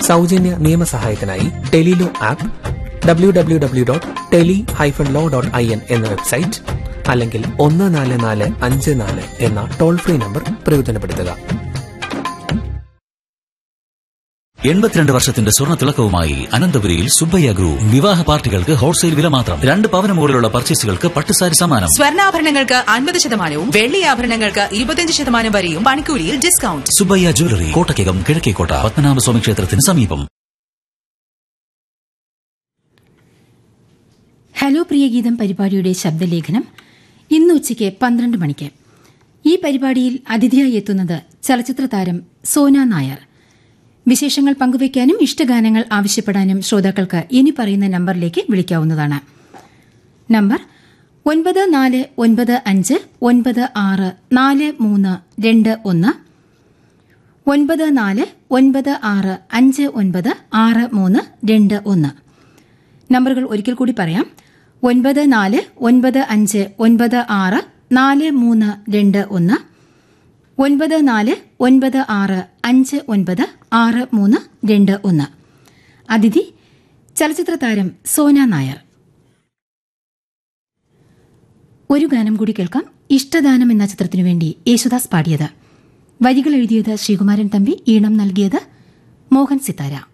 സൗജന്യ നിയമസഹായത്തിനായി tele law app W W W dot tele hyphen law dot I N എന്ന വെബ്സൈറ്റ് അല്ലെങ്കിൽ ഒന്ന് നാല് നാല് അഞ്ച് നാല് എന്ന ടോൾ ഫ്രീ നമ്പർ പ്രയോജനപ്പെടുത്തുക എൺപത്തിരണ്ട് വർഷത്തിന്റെ സ്വർണ്ണ തിളക്കവുമായി അനന്തപുരിയിൽ സുബ്ബയ്യ ഗ്രൂപ്പ് വിവാഹ പാർട്ടികൾക്ക് ഹോൾസെയിൽ വില മാത്രം രണ്ട് പവന് മുകളിലുള്ള പർച്ചേസുകൾക്ക് പട്ടുസാരി സമ്മാനം സ്വർണ്ണാഭരണങ്ങൾക്ക് അൻപത് ശതമാനവും വെള്ളി ആഭരണങ്ങൾക്ക് ഇരുപത്തിയഞ്ച് ശതമാനം വരെയും പണിക്കൂലിയിൽ ഡിസ്കൗണ്ട് സുബ്ബയ്യ ജ്വല്ലറി കോട്ടയ്ക്കകം കിഴക്കേക്കോട്ട പത്മനാഭസ്വാമി ക്ഷേത്രത്തിന് സമീപം ഹലോ പ്രിയഗീതം പരിപാടിയുടെ ശബ്ദലേഖനം ഇന്ന് ഉച്ചയ്ക്ക് പന്ത്രണ്ട് മണിക്ക് ഈ പരിപാടിയിൽ അതിഥിയായി എത്തുന്നത് ചലച്ചിത്ര താരം സോന നായർ വിശേഷങ്ങൾ പങ്കുവയ്ക്കാനും ഇഷ്ടഗാനങ്ങൾ ആവശ്യപ്പെടാനും ശ്രോതാക്കൾക്ക് ഇനി പറയുന്ന നമ്പറിലേക്ക് വിളിക്കാവുന്നതാണ് നമ്പർ ഒൻപത് നാല് ഒൻപത് അഞ്ച് ഒൻപത് ആറ് നാല് മൂന്ന് രണ്ട് ഒന്ന് ഒൻപത് നാല് ഒൻപത് ആറ് അഞ്ച് ഒൻപത് ആറ് മൂന്ന് രണ്ട് ഒന്ന് നമ്പറുകൾ ഒരിക്കൽ കൂടി പറയാം ഒൻപത് നാല് ഒൻപത് അഞ്ച് ഒൻപത് ആറ് നാല് മൂന്ന് രണ്ട് ഒന്ന് ഒൻപത് നാല് ഒൻപത് ആറ് അഞ്ച് ഒൻപത് ആറ് മൂന്ന് രണ്ട് ഒന്ന് അതിഥി ചലച്ചിത്ര താരം സോന നായർ ഒരു ഗാനം കൂടി കേൾക്കാം ഇഷ്ടദാനം എന്ന ചിത്രത്തിനു വേണ്ടി യേശുദാസ് പാടിയത് വരികൾ എഴുതിയത് ശ്രീകുമാരൻ തമ്പി ഈണം നൽകിയത് മോഹൻ സിത്താര